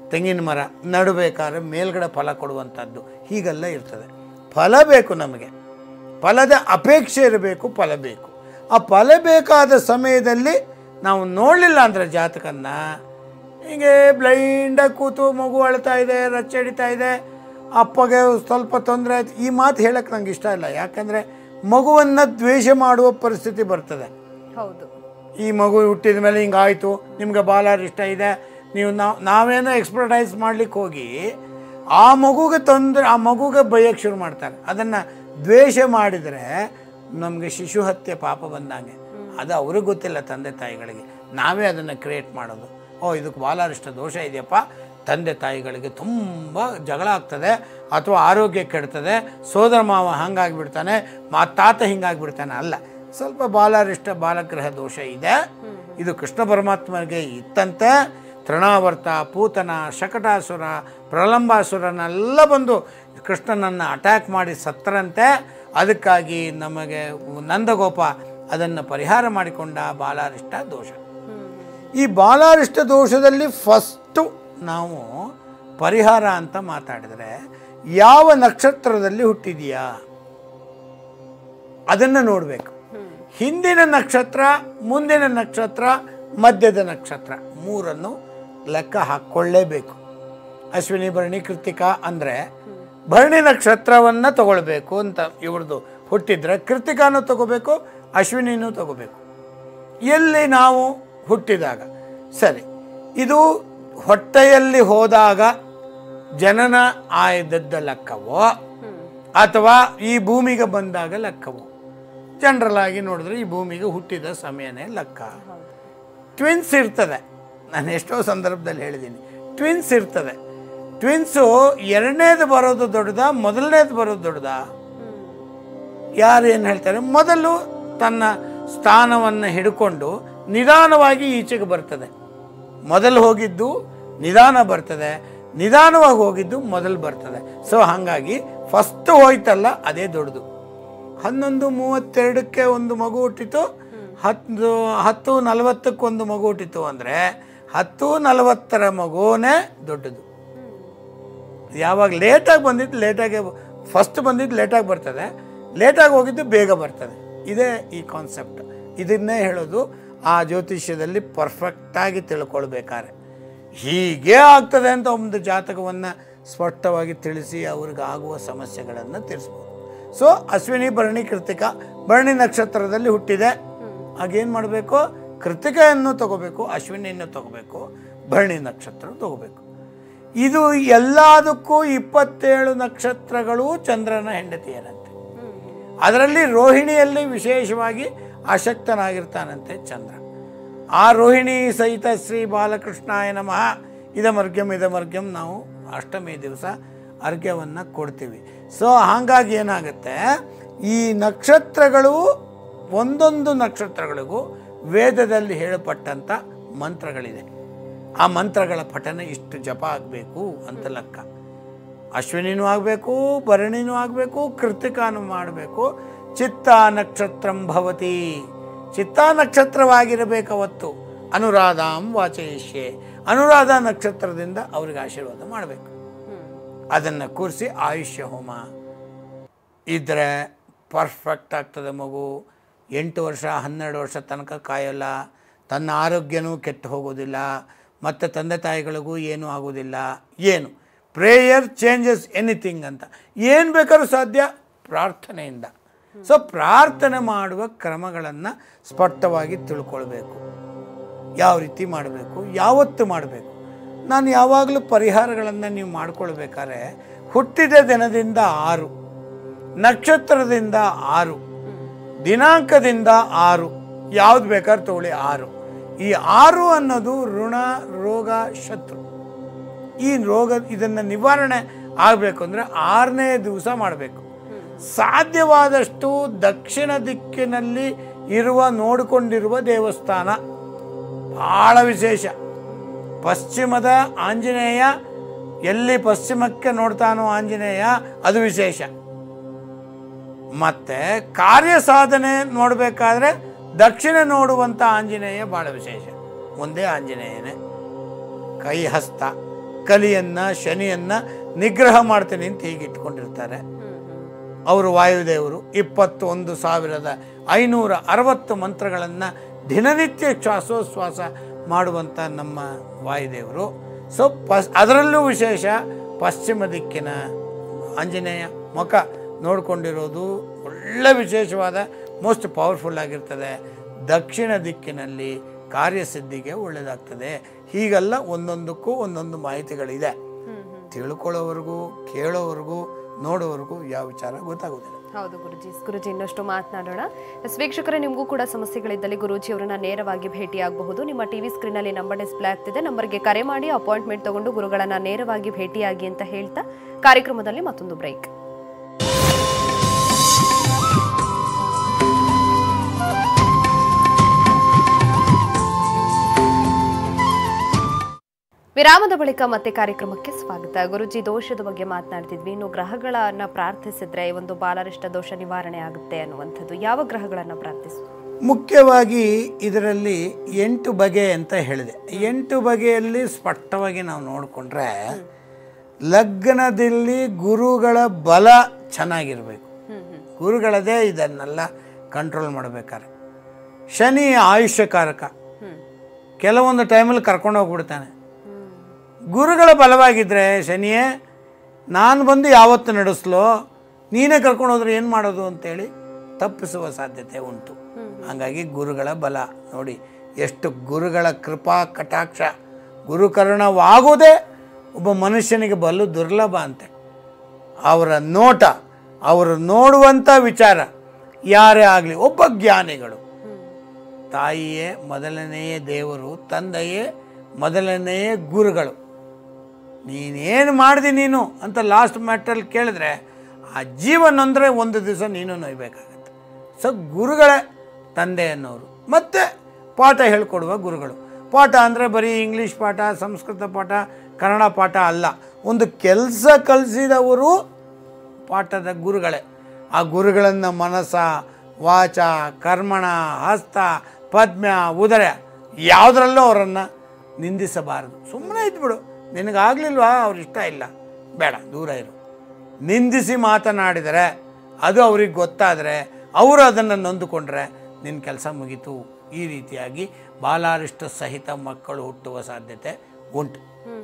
ತೆಂಗಿನ ಮರ ನಡಬೇಕಾದ್ರೆ ಮೇಲ್ಗಡೆ ಫಲ ಕೊಡುವಂಥದ್ದು ಹೀಗೆಲ್ಲ ಇರ್ತದೆ ಫಲ ಬೇಕು ನಮಗೆ ಫಲದ ಅಪೇಕ್ಷೆ ಇರಬೇಕು ಫಲ ಬೇಕು ಆ ಫಲ ಬೇಕಾದ ಸಮಯದಲ್ಲಿ ನಾವು ನೋಡಲಿಲ್ಲ ಅಂದರೆ ಜಾತಕನ್ನ ಹೀಗೆ ಬ್ಲೈಂಡಾಗಿ ಕೂತು ಮಗು ಅಳ್ತಾ ಇದೆ ರಚ್ಚಡಿತಾ ಇದೆ ಅಪ್ಪಗೆ ಸ್ವಲ್ಪ ತೊಂದರೆ ಆಯ್ತು ಈ ಮಾತು ಹೇಳಕ್ಕೆ ನಂಗೆ ಇಷ್ಟ ಇಲ್ಲ ಯಾಕಂದರೆ ಮಗುವನ್ನು ದ್ವೇಷ ಮಾಡುವ ಪರಿಸ್ಥಿತಿ ಬರ್ತದೆ ಹೌದು ಈ ಮಗು ಹುಟ್ಟಿದ ಮೇಲೆ ಹಿಂಗಾಯಿತು ನಿಮ್ಗೆ ಬಾಲಾರ್ ಇಷ್ಟ ಇದೆ ನೀವು ನಾವು ನಾವೇನೋ ಎಕ್ಸ್ಪರ್ಟೈಸ್ ಮಾಡ್ಲಿಕ್ಕೆ ಹೋಗಿ ಆ ಮಗುಗೆ ತೊಂದರೆ ಆ ಮಗುಗೆ ಬೈಯಕ್ಕೆ ಶುರು ಮಾಡ್ತಾರೆ ಅದನ್ನು ದ್ವೇಷ ಮಾಡಿದರೆ ನಮಗೆ ಶಿಶು ಹತ್ಯೆ ಪಾಪ ಬಂದಂಗೆ ಅದು ಅವ್ರಿಗೆ ಗೊತ್ತಿಲ್ಲ ತಂದೆ ತಾಯಿಗಳಿಗೆ ನಾವೇ ಅದನ್ನು ಕ್ರಿಯೇಟ್ ಮಾಡೋದು ಓ ಇದಕ್ಕೆ ಬಾಲಾರಿಷ್ಟ ದೋಷ ಇದೆಯಪ್ಪ ತಂದೆ ತಾಯಿಗಳಿಗೆ ತುಂಬ ಜಗಳ ಆಗ್ತದೆ ಅಥವಾ ಆರೋಗ್ಯ ಕೆಡ್ತದೆ ಸೋದರ ಮಾವ ಹಂಗಾಗಿಬಿಡ್ತಾನೆ ಮಾ ತಾತ ಹಿಂಗಾಗಿಬಿಡ್ತಾನೆ ಅಲ್ಲ ಸ್ವಲ್ಪ ಬಾಲಾರಿಷ್ಟ ಬಾಲಗ್ರಹ ದೋಷ ಇದೆ ಇದು ಕೃಷ್ಣ ಪರಮಾತ್ಮನಿಗೆ ಇತ್ತಂತೆ ತೃಣಾವರ್ತ ಪೂತನ ಶಕಟಾಸುರ ಪ್ರಲಂಬಾಸುರನೆಲ್ಲ ಬಂದು ಕೃಷ್ಣನನ್ನು ಅಟ್ಯಾಕ್ ಮಾಡಿ ಸತ್ತರಂತೆ ಅದಕ್ಕಾಗಿ ನಮಗೆ ನಂದಗೋಪ ಅದನ್ನು ಪರಿಹಾರ ಮಾಡಿಕೊಂಡ ಬಾಲಾರಿಷ್ಟ ದೋಷ ಈ ಬಾಲಾರಿಷ್ಟ ದೋಷದಲ್ಲಿ ಫಸ್ಟು ನಾವು ಪರಿಹಾರ ಅಂತ ಮಾತಾಡಿದರೆ ಯಾವ ನಕ್ಷತ್ರದಲ್ಲಿ ಹುಟ್ಟಿದೆಯಾ ಅದನ್ನು ನೋಡಬೇಕು ಹಿಂದಿನ ನಕ್ಷತ್ರ ಮುಂದಿನ ನಕ್ಷತ್ರ ಮಧ್ಯದ ನಕ್ಷತ್ರ ಮೂರನ್ನು ಲೆಕ್ಕ ಹಾಕ್ಕೊಳ್ಳೇಬೇಕು ಅಶ್ವಿನಿ ಭರಣಿ ಕೃತಿಕಾ ಅಂದರೆ ಭರಣಿ ನಕ್ಷತ್ರವನ್ನು ತಗೊಳ್ಬೇಕು ಅಂತ ಇವ್ರದ್ದು ಹುಟ್ಟಿದ್ರೆ ಕೃತಿಕಾನು ತಗೋಬೇಕು ಅಶ್ವಿನಿನೂ ತಗೋಬೇಕು ಎಲ್ಲಿ ನಾವು ಹುಟ್ಟಿದಾಗ ಸರಿ ಇದು ಹೊಟ್ಟೆಯಲ್ಲಿ ಹೋದಾಗ ಜನನ ಆಯ್ದದ್ದ ಲೆಕ್ಕವೋ ಅಥವಾ ಈ ಭೂಮಿಗೆ ಬಂದಾಗ ಲೆಕ್ಕವೋ ಜನರಲ್ ಆಗಿ ನೋಡಿದ್ರೆ ಈ ಭೂಮಿಗೆ ಹುಟ್ಟಿದ ಸಮಯನೇ ಲೆಕ್ಕ ಟ್ವಿನ್ಸ್ ಇರ್ತದೆ ನಾನು ಎಷ್ಟೋ ಸಂದರ್ಭದಲ್ಲಿ ಹೇಳಿದ್ದೀನಿ ಟ್ವಿನ್ಸ್ ಇರ್ತದೆ ಟ್ವಿನ್ಸು ಎರಡನೇದು ಬರೋದು ದೊಡ್ಡದ ಮೊದಲನೇದು ಬರೋದು ದೊಡ್ಡದ ಯಾರು ಏನು ಹೇಳ್ತಾರೆ ಮೊದಲು ತನ್ನ ಸ್ಥಾನವನ್ನು ಹಿಡ್ಕೊಂಡು ನಿಧಾನವಾಗಿ ಈಚೆಗೆ ಬರ್ತದೆ ಮೊದಲು ಹೋಗಿದ್ದು ನಿಧಾನ ಬರ್ತದೆ ನಿಧಾನವಾಗಿ ಹೋಗಿದ್ದು ಮೊದಲು ಬರ್ತದೆ ಸೊ ಹಾಗಾಗಿ ಫಸ್ಟ್ ಹೋಯ್ತಲ್ಲ ಅದೇ ದೊಡ್ಡದು ಹನ್ನೊಂದು ಮೂವತ್ತೆರಡಕ್ಕೆ ಒಂದು ಮಗು ಹುಟ್ಟಿತು ಹತ್ತು ಹತ್ತು ನಲವತ್ತಕ್ಕೆ ಒಂದು ಮಗು ಹುಟ್ಟಿತು ಅಂದರೆ ಹತ್ತು ನಲವತ್ತರ ಮಗುನೇ ದೊಡ್ಡದು ಯಾವಾಗ ಲೇಟಾಗಿ ಬಂದಿದ್ದು ಲೇಟಾಗಿ ಫಸ್ಟ್ ಬಂದಿದ್ದು ಲೇಟಾಗಿ ಬರ್ತದೆ ಲೇಟಾಗಿ ಹೋಗಿದ್ದು ಬೇಗ ಬರ್ತದೆ ಇದೇ ಈ ಕಾನ್ಸೆಪ್ಟ್ ಇದನ್ನೇ ಹೇಳೋದು ಆ ಜ್ಯೋತಿಷ್ಯದಲ್ಲಿ ಪರ್ಫೆಕ್ಟಾಗಿ ತಿಳ್ಕೊಳ್ಬೇಕಾದ್ರೆ ಹೀಗೆ ಆಗ್ತದೆ ಅಂತ ಒಂದು ಜಾತಕವನ್ನು ಸ್ಪಷ್ಟವಾಗಿ ತಿಳಿಸಿ ಅವ್ರಿಗೆ ಆಗುವ ಸಮಸ್ಯೆಗಳನ್ನು ತಿಳಿಸ್ಬೋದು ಸೊ ಅಶ್ವಿನಿ ಭರಣಿ ಕೃತಿಕ ಭರಣಿ ನಕ್ಷತ್ರದಲ್ಲಿ ಹುಟ್ಟಿದೆ ಆಗೇನು ಮಾಡಬೇಕು ಕೃತಿಕೆಯನ್ನು ತಗೋಬೇಕು ಅಶ್ವಿನಿಯನ್ನು ತಗೋಬೇಕು ಭರಣಿ ನಕ್ಷತ್ರ ತಗೋಬೇಕು ಇದು ಎಲ್ಲದಕ್ಕೂ ಇಪ್ಪತ್ತೇಳು ನಕ್ಷತ್ರಗಳು ಚಂದ್ರನ ಹೆಂಡತಿಯರಂತೆ ಅದರಲ್ಲಿ ರೋಹಿಣಿಯಲ್ಲಿ ವಿಶೇಷವಾಗಿ ಆಸಕ್ತನಾಗಿರ್ತಾನಂತೆ ಚಂದ್ರ ಆ ರೋಹಿಣಿ ಸಹಿತ ಶ್ರೀ ಬಾಲಕೃಷ್ಣಾಯ ನಮಃ ಇದಮರ್ಗ್ಯಂ ಇದಮರ್ಗ್ಯಂ ನಾವು ಅಷ್ಟಮಿ ದಿವಸ ಅರ್ಘ್ಯವನ್ನು ಕೊಡ್ತೀವಿ ಸೊ ಹಾಗಾಗಿ ಏನಾಗುತ್ತೆ ಈ ನಕ್ಷತ್ರಗಳು ಒಂದೊಂದು ನಕ್ಷತ್ರಗಳಿಗೂ ವೇದದಲ್ಲಿ ಹೇಳಪಟ್ಟಂಥ ಮಂತ್ರಗಳಿದೆ ಆ ಮಂತ್ರಗಳ ಪಠನ ಇಷ್ಟು ಜಪ ಆಗಬೇಕು ಅಂತ ಲೆಕ್ಕ ಅಶ್ವಿನಿನೂ ಆಗಬೇಕು ಭರಣಿನೂ ಆಗಬೇಕು ಕೃತಿಕಾನು ಮಾಡಬೇಕು ಚಿತ್ತ ನಕ್ಷತ್ರಂ ಭವತಿ ಚಿತ್ತ ನಕ್ಷತ್ರವಾಗಿರಬೇಕು ಅವತ್ತು ಅನುರಾಧಾಂ ವಾಚಯಿಷ್ಯೆ ಅನುರಾಧ ನಕ್ಷತ್ರದಿಂದ ಅವ್ರಿಗೆ ಆಶೀರ್ವಾದ ಮಾಡಬೇಕು ಅದನ್ನು ಕೂರಿಸಿ ಆಯುಷ್ಯ ಹೋಮ ಇದ್ದರೆ ಪರ್ಫೆಕ್ಟ್ ಆಗ್ತದೆ ಮಗು ಎಂಟು ವರ್ಷ ಹನ್ನೆರಡು ವರ್ಷ ತನಕ ಕಾಯಲ್ಲ ತನ್ನ ಆರೋಗ್ಯನೂ ಕೆಟ್ಟು ಹೋಗೋದಿಲ್ಲ ಮತ್ತು ತಂದೆ ತಾಯಿಗಳಿಗೂ ಏನೂ ಆಗೋದಿಲ್ಲ ಏನು ಪ್ರೇಯರ್ ಚೇಂಜಸ್ ಎನಿಥಿಂಗ್ ಅಂತ ಏನು ಬೇಕಾದ್ರೂ ಸಾಧ್ಯ ಪ್ರಾರ್ಥನೆಯಿಂದ ಸೊ ಪ್ರಾರ್ಥನೆ ಮಾಡುವ ಕ್ರಮಗಳನ್ನು ಸ್ಪಷ್ಟವಾಗಿ ತಿಳ್ಕೊಳ್ಬೇಕು ಯಾವ ರೀತಿ ಮಾಡಬೇಕು ಯಾವತ್ತು ಮಾಡಬೇಕು ನಾನು ಯಾವಾಗಲೂ ಪರಿಹಾರಗಳನ್ನು ನೀವು ಮಾಡ್ಕೊಳ್ಬೇಕಾದ್ರೆ ಹುಟ್ಟಿದ ದಿನದಿಂದ ಆರು ನಕ್ಷತ್ರದಿಂದ ಆರು ದಿನಾಂಕದಿಂದ ಆರು ಯಾವ್ದು ಬೇಕಾದ್ರೂ ತಗೊಳ್ಳಿ ಆರು ಈ ಆರು ಅನ್ನೋದು ಋಣ ರೋಗ ಶತ್ರು ಈ ರೋಗ ಇದನ್ನು ನಿವಾರಣೆ ಆಗಬೇಕು ಅಂದರೆ ಆರನೇ ದಿವಸ ಮಾಡಬೇಕು ಸಾಧ್ಯವಾದಷ್ಟು ದಕ್ಷಿಣ ದಿಕ್ಕಿನಲ್ಲಿ ಇರುವ ನೋಡಿಕೊಂಡಿರುವ ದೇವಸ್ಥಾನ ಭಾಳ ವಿಶೇಷ ಪಶ್ಚಿಮದ ಆಂಜನೇಯ ಎಲ್ಲಿ ಪಶ್ಚಿಮಕ್ಕೆ ನೋಡ್ತಾನೋ ಆಂಜನೇಯ ಅದು ವಿಶೇಷ ಮತ್ತೆ ಕಾರ್ಯ ಸಾಧನೆ ನೋಡಬೇಕಾದ್ರೆ ದಕ್ಷಿಣ ನೋಡುವಂಥ ಆಂಜನೇಯ ಭಾಳ ವಿಶೇಷ ಒಂದೇ ಆಂಜನೇಯನೇ ಕೈ ಹಸ್ತ ಕಲಿಯನ್ನ ಶನಿಯನ್ನ ನಿಗ್ರಹ ಮಾಡ್ತೀನಿ ಅಂತ ಹೀಗೆ ಇಟ್ಕೊಂಡಿರ್ತಾರೆ ಅವರು ವಾಯುದೇವರು ಇಪ್ಪತ್ತೊಂದು ಸಾವಿರದ ಐನೂರ ಅರವತ್ತು ಮಂತ್ರಗಳನ್ನು ದಿನನಿತ್ಯ ಶ್ವಾಸೋಚ್ಛ್ವಾಸ ಮಾಡುವಂಥ ನಮ್ಮ ವಾಯುದೇವರು ಸೊ ಪಸ್ ಅದರಲ್ಲೂ ವಿಶೇಷ ಪಶ್ಚಿಮ ದಿಕ್ಕಿನ ಆಂಜನೇಯ ಮುಖ ನೋಡಿಕೊಂಡಿರೋದು ಒಳ್ಳೆ ವಿಶೇಷವಾದ ಮೋಸ್ಟ್ ಪವರ್ಫುಲ್ ಆಗಿರ್ತದೆ ದಕ್ಷಿಣ ದಿಕ್ಕಿನಲ್ಲಿ ಕಾರ್ಯಸಿದ್ಧಿಗೆ ಒಳ್ಳೆಯದಾಗ್ತದೆ ಹೀಗೆಲ್ಲ ಒಂದೊಂದಕ್ಕೂ ಒಂದೊಂದು ಮಾಹಿತಿಗಳಿದೆ ತಿಳ್ಕೊಳ್ಳೋವರೆಗೂ ಕೇಳೋವರೆಗೂ ನೋಡೋವರೆಗೂ ಯಾವ ವಿಚಾರ ಗೊತ್ತಾಗೋದಿಲ್ಲ ಹೌದು ಗುರುಜಿ ಗುರುಜಿ ಇನ್ನಷ್ಟು ಮಾತನಾಡೋಣ ಎಸ್ ವೀಕ್ಷಕರೇ ನಿಮಗೂ ಕೂಡ ಸಮಸ್ಯೆಗಳಿದ್ದಲ್ಲಿ ಗುರೂಜಿ ಅವರನ್ನ ನೇರವಾಗಿ ಭೇಟಿಯಾಗಬಹುದು ನಿಮ್ಮ ಟಿವಿ ಸ್ಕ್ರೀನಲ್ಲಿ ನಂಬರ್ ಡಿಸ್ಪ್ಲೇ ಆಗ್ತಿದೆ ನಂಬರ್ಗೆ ಕರೆ ಮಾಡಿ ಅಪಾಯಿಂಟ್ಮೆಂಟ್ ತಗೊಂಡು ಗುರುಗಳನ್ನ ನೇರವಾಗಿ ಭೇಟಿಯಾಗಿ ಅಂತ ಹೇಳ್ತಾ ಕಾರ್ಯಕ್ರಮದಲ್ಲಿ ಮತ್ತೊಂದು ಬ್ರೇಕ್ ವಿರಾಮದ ಬಳಿಕ ಮತ್ತೆ ಕಾರ್ಯಕ್ರಮಕ್ಕೆ ಸ್ವಾಗತ ಗುರುಜಿ ದೋಷದ ಬಗ್ಗೆ ಮಾತನಾಡ್ತಿದ್ವಿ ಇನ್ನು ಗ್ರಹಗಳನ್ನ ಪ್ರಾರ್ಥಿಸಿದ್ರೆ ಈ ಒಂದು ಬಾಲರಿಷ್ಟ ದೋಷ ನಿವಾರಣೆ ಆಗುತ್ತೆ ಅನ್ನುವಂಥದ್ದು ಯಾವ ಗ್ರಹಗಳನ್ನ ಪ್ರಾರ್ಥಿಸು ಮುಖ್ಯವಾಗಿ ಇದರಲ್ಲಿ ಎಂಟು ಬಗೆ ಅಂತ ಹೇಳಿದೆ ಎಂಟು ಬಗೆಯಲ್ಲಿ ಸ್ಪಷ್ಟವಾಗಿ ನಾವು ನೋಡಿಕೊಂಡ್ರೆ ಲಗ್ನದಲ್ಲಿ ಗುರುಗಳ ಬಲ ಚೆನ್ನಾಗಿರಬೇಕು ಗುರುಗಳದೇ ಇದನ್ನೆಲ್ಲ ಕಂಟ್ರೋಲ್ ಮಾಡಬೇಕಾದ್ರೆ ಶನಿ ಆಯುಷ್ಯಕಾರಕ ಕೆಲವೊಂದು ಟೈಮಲ್ಲಿ ಕರ್ಕೊಂಡು ಹೋಗ್ಬಿಡ್ತಾನೆ ಗುರುಗಳ ಬಲವಾಗಿದ್ದರೆ ಶನಿಯೇ ನಾನು ಬಂದು ಯಾವತ್ತು ನಡೆಸ್ಲೋ ನೀನೇ ಕರ್ಕೊಂಡು ಹೋದ್ರೆ ಏನು ಮಾಡೋದು ಅಂತೇಳಿ ತಪ್ಪಿಸುವ ಸಾಧ್ಯತೆ ಉಂಟು ಹಾಗಾಗಿ ಗುರುಗಳ ಬಲ ನೋಡಿ ಎಷ್ಟು ಗುರುಗಳ ಕೃಪಾ ಕಟಾಕ್ಷ ಗುರುಕರ್ಣವಾಗುವುದೇ ಒಬ್ಬ ಮನುಷ್ಯನಿಗೆ ಬಲು ದುರ್ಲಭ ಅಂತೆ ಅವರ ನೋಟ ಅವರು ನೋಡುವಂಥ ವಿಚಾರ ಯಾರೇ ಆಗಲಿ ಒಬ್ಬ ಜ್ಞಾನಿಗಳು ತಾಯಿಯೇ ಮೊದಲನೆಯ ದೇವರು ತಂದೆಯೇ ಮೊದಲನೆಯ ಗುರುಗಳು ನೀನೇನು ಮಾಡಿದಿ ನೀನು ಅಂತ ಲಾಸ್ಟ್ ಮ್ಯಾಟ್ರಲ್ಲಿ ಕೇಳಿದ್ರೆ ಆ ಜೀವನ ಅಂದರೆ ಒಂದು ದಿವಸ ನೀನು ನೋಯ್ಬೇಕಾಗತ್ತೆ ಸೊ ಗುರುಗಳೇ ತಂದೆ ಅನ್ನೋರು ಮತ್ತು ಪಾಠ ಹೇಳ್ಕೊಡುವ ಗುರುಗಳು ಪಾಠ ಅಂದರೆ ಬರೀ ಇಂಗ್ಲೀಷ್ ಪಾಠ ಸಂಸ್ಕೃತ ಪಾಠ ಕನ್ನಡ ಪಾಠ ಅಲ್ಲ ಒಂದು ಕೆಲಸ ಕಲಿಸಿದವರು ಪಾಠದ ಗುರುಗಳೇ ಆ ಗುರುಗಳನ್ನು ಮನಸ್ಸ ವಾಚ ಕರ್ಮಣ ಹಸ್ತ ಪದ್ಮ ಉದರ ಯಾವುದರಲ್ಲೂ ಅವರನ್ನು ನಿಂದಿಸಬಾರದು ಸುಮ್ಮನೆ ಇದ್ಬಿಡು ನಿನಗಾಗಲಿಲ್ವಾ ಅವ್ರು ಇಷ್ಟ ಇಲ್ಲ ಬೇಡ ದೂರ ಇರು ನಿಂದಿಸಿ ಮಾತನಾಡಿದರೆ ಅದು ಅವ್ರಿಗೆ ಗೊತ್ತಾದರೆ ಅವರು ಅದನ್ನು ನೊಂದುಕೊಂಡ್ರೆ ನಿನ್ನ ಕೆಲಸ ಮುಗೀತು ಈ ರೀತಿಯಾಗಿ ಬಾಲಾರಿಷ್ಟ ಸಹಿತ ಮಕ್ಕಳು ಹುಟ್ಟುವ ಸಾಧ್ಯತೆ ಉಂಟು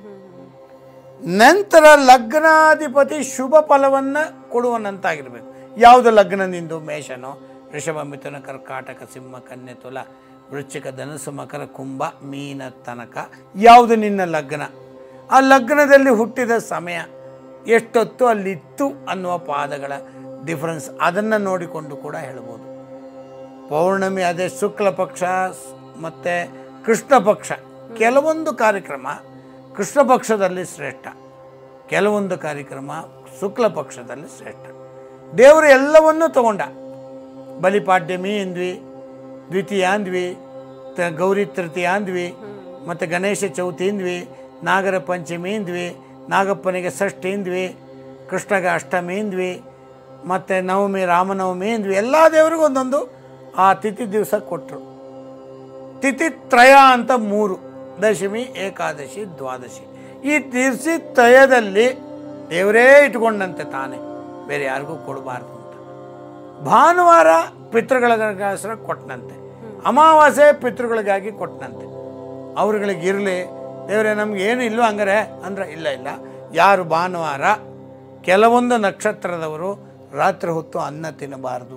ನಂತರ ಲಗ್ನಾಧಿಪತಿ ಶುಭ ಫಲವನ್ನು ಕೊಡುವನಂತಾಗಿರಬೇಕು ಯಾವುದು ಲಗ್ನ ನಿಂದು ಮೇಷನೋ ಋಷಭ ಮಿಥುನ ಕರ್ಕಾಟಕ ಸಿಂಹ ಕನ್ಯೆ ತುಲ ವೃಶ್ಚಿಕ ಧನುಸು ಮಕರ ಕುಂಭ ಮೀನ ತನಕ ಯಾವುದು ನಿನ್ನ ಲಗ್ನ ಆ ಲಗ್ನದಲ್ಲಿ ಹುಟ್ಟಿದ ಸಮಯ ಎಷ್ಟೊತ್ತು ಅಲ್ಲಿತ್ತು ಅನ್ನುವ ಪಾದಗಳ ಡಿಫರೆನ್ಸ್ ಅದನ್ನು ನೋಡಿಕೊಂಡು ಕೂಡ ಹೇಳ್ಬೋದು ಪೌರ್ಣಮಿ ಅದೇ ಶುಕ್ಲ ಪಕ್ಷ ಮತ್ತು ಕೃಷ್ಣ ಪಕ್ಷ ಕೆಲವೊಂದು ಕಾರ್ಯಕ್ರಮ ಕೃಷ್ಣ ಪಕ್ಷದಲ್ಲಿ ಶ್ರೇಷ್ಠ ಕೆಲವೊಂದು ಕಾರ್ಯಕ್ರಮ ಶುಕ್ಲ ಪಕ್ಷದಲ್ಲಿ ಶ್ರೇಷ್ಠ ದೇವರು ಎಲ್ಲವನ್ನೂ ತಗೊಂಡ ಬಲಿಪಾಡ್ಯಮಿ ಅಂದ್ವಿ ದ್ವಿತೀಯ ಅಂದ್ವಿ ತ ಗೌರಿ ತೃತೀಯ ಅಂದ್ವಿ ಮತ್ತು ಗಣೇಶ ಚೌತಿ ಅಂದ್ವಿ ನಾಗರ ಪಂಚಮಿ ಅಂದ್ವಿ ನಾಗಪ್ಪನಿಗೆ ಷಷ್ಠಿ ಅಂದ್ವಿ ಕೃಷ್ಣಗೆ ಅಷ್ಟಮಿ ಅಂದ್ವಿ ಮತ್ತು ನವಮಿ ರಾಮನವಮಿ ಅಂದ್ವಿ ಎಲ್ಲ ದೇವರಿಗೂ ಒಂದೊಂದು ಆ ತಿಥಿ ದಿವಸ ಕೊಟ್ಟರು ತಿಥಿ ತ್ರಯ ಅಂತ ಮೂರು ದಶಮಿ ಏಕಾದಶಿ ದ್ವಾದಶಿ ಈ ತಿರ್ಸಿ ತ್ರಯದಲ್ಲಿ ದೇವರೇ ಇಟ್ಕೊಂಡಂತೆ ತಾನೇ ಬೇರೆ ಯಾರಿಗೂ ಕೊಡಬಾರ್ದು ಅಂತ ಭಾನುವಾರ ಪಿತೃಗಳಿಗೋಸ್ಕರ ಕೊಟ್ಟನಂತೆ ಅಮಾವಾಸ್ಯೆ ಪಿತೃಗಳಿಗಾಗಿ ಕೊಟ್ಟನಂತೆ ಅವ್ರುಗಳಿಗೆ ಇರಲಿ ದೇವರೇ ನಮ್ಗೆ ಏನು ಇಲ್ವೋ ಹಂಗಾರೆ ಅಂದ್ರೆ ಇಲ್ಲ ಇಲ್ಲ ಯಾರು ಭಾನುವಾರ ಕೆಲವೊಂದು ನಕ್ಷತ್ರದವರು ರಾತ್ರಿ ಹೊತ್ತು ಅನ್ನ ತಿನ್ನಬಾರ್ದು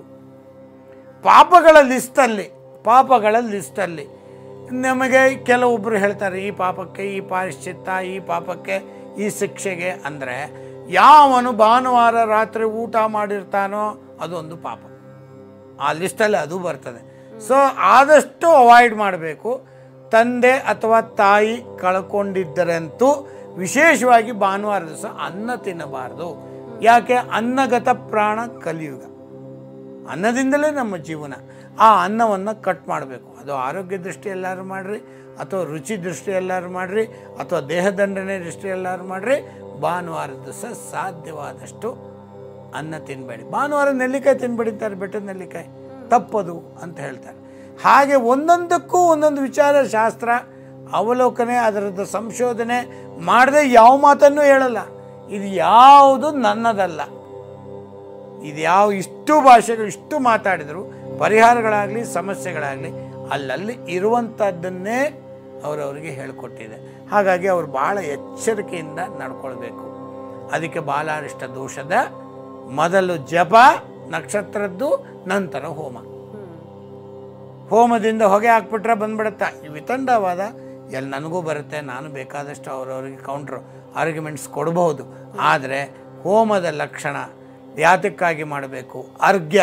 ಪಾಪಗಳ ಲಿಸ್ಟಲ್ಲಿ ಪಾಪಗಳ ಲಿಸ್ಟಲ್ಲಿ ನಮಗೆ ಕೆಲವೊಬ್ಬರು ಹೇಳ್ತಾರೆ ಈ ಪಾಪಕ್ಕೆ ಈ ಪಾಶ್ಚಿತ್ತ ಈ ಪಾಪಕ್ಕೆ ಈ ಶಿಕ್ಷೆಗೆ ಅಂದರೆ ಯಾವನು ಭಾನುವಾರ ರಾತ್ರಿ ಊಟ ಮಾಡಿರ್ತಾನೋ ಅದೊಂದು ಪಾಪ ಆ ಲಿಸ್ಟಲ್ಲಿ ಅದು ಬರ್ತದೆ ಸೊ ಆದಷ್ಟು ಅವಾಯ್ಡ್ ಮಾಡಬೇಕು ತಂದೆ ಅಥವಾ ತಾಯಿ ಕಳ್ಕೊಂಡಿದ್ದರಂತೂ ವಿಶೇಷವಾಗಿ ಭಾನುವಾರ ದಿವಸ ಅನ್ನ ತಿನ್ನಬಾರ್ದು ಯಾಕೆ ಅನ್ನಗತ ಪ್ರಾಣ ಕಲಿಯುಗ ಅನ್ನದಿಂದಲೇ ನಮ್ಮ ಜೀವನ ಆ ಅನ್ನವನ್ನು ಕಟ್ ಮಾಡಬೇಕು ಅದು ಆರೋಗ್ಯ ದೃಷ್ಟಿ ಎಲ್ಲರೂ ಮಾಡಿರಿ ಅಥವಾ ರುಚಿ ದೃಷ್ಟಿ ಎಲ್ಲರೂ ಮಾಡಿರಿ ಅಥವಾ ದೇಹದಂಡನೆ ದೃಷ್ಟಿ ಎಲ್ಲರೂ ಮಾಡಿರಿ ಭಾನುವಾರ ದಿವಸ ಸಾಧ್ಯವಾದಷ್ಟು ಅನ್ನ ತಿನ್ನಬೇಡಿ ಭಾನುವಾರ ನೆಲ್ಲಿಕಾಯಿ ತಿನ್ಬಿಡಿತಾರೆ ಬೆಟ್ಟದ ನೆಲ್ಲಿಕಾಯಿ ತಪ್ಪದು ಅಂತ ಹೇಳ್ತಾರೆ ಹಾಗೆ ಒಂದೊಂದಕ್ಕೂ ಒಂದೊಂದು ವಿಚಾರ ಶಾಸ್ತ್ರ ಅವಲೋಕನೆ ಅದರದ್ದು ಸಂಶೋಧನೆ ಮಾಡದೆ ಯಾವ ಮಾತನ್ನು ಹೇಳಲ್ಲ ಇದು ಯಾವುದು ನನ್ನದಲ್ಲ ಇದು ಯಾವ ಇಷ್ಟು ಭಾಷೆಗಳು ಇಷ್ಟು ಮಾತಾಡಿದರು ಪರಿಹಾರಗಳಾಗಲಿ ಸಮಸ್ಯೆಗಳಾಗಲಿ ಅಲ್ಲಲ್ಲಿ ಇರುವಂಥದ್ದನ್ನೇ ಅವರವರಿಗೆ ಹೇಳಿಕೊಟ್ಟಿದೆ ಹಾಗಾಗಿ ಅವರು ಭಾಳ ಎಚ್ಚರಿಕೆಯಿಂದ ನಡ್ಕೊಳ್ಬೇಕು ಅದಕ್ಕೆ ಬಾಲಾರಿಷ್ಟ ದೋಷದ ಮೊದಲು ಜಪ ನಕ್ಷತ್ರದ್ದು ನಂತರ ಹೋಮ ಹೋಮದಿಂದ ಹೊಗೆ ಹಾಕ್ಬಿಟ್ರೆ ಬಂದ್ಬಿಡುತ್ತಾ ಈ ವಿತಂಡವಾದ ಎಲ್ಲಿ ನನಗೂ ಬರುತ್ತೆ ನಾನು ಬೇಕಾದಷ್ಟು ಅವರವರಿಗೆ ಕೌಂಟ್ರ್ ಆರ್ಗ್ಯುಮೆಂಟ್ಸ್ ಕೊಡಬಹುದು ಆದರೆ ಹೋಮದ ಲಕ್ಷಣ ಯಾತಕ್ಕಾಗಿ ಮಾಡಬೇಕು ಅರ್ಘ್ಯ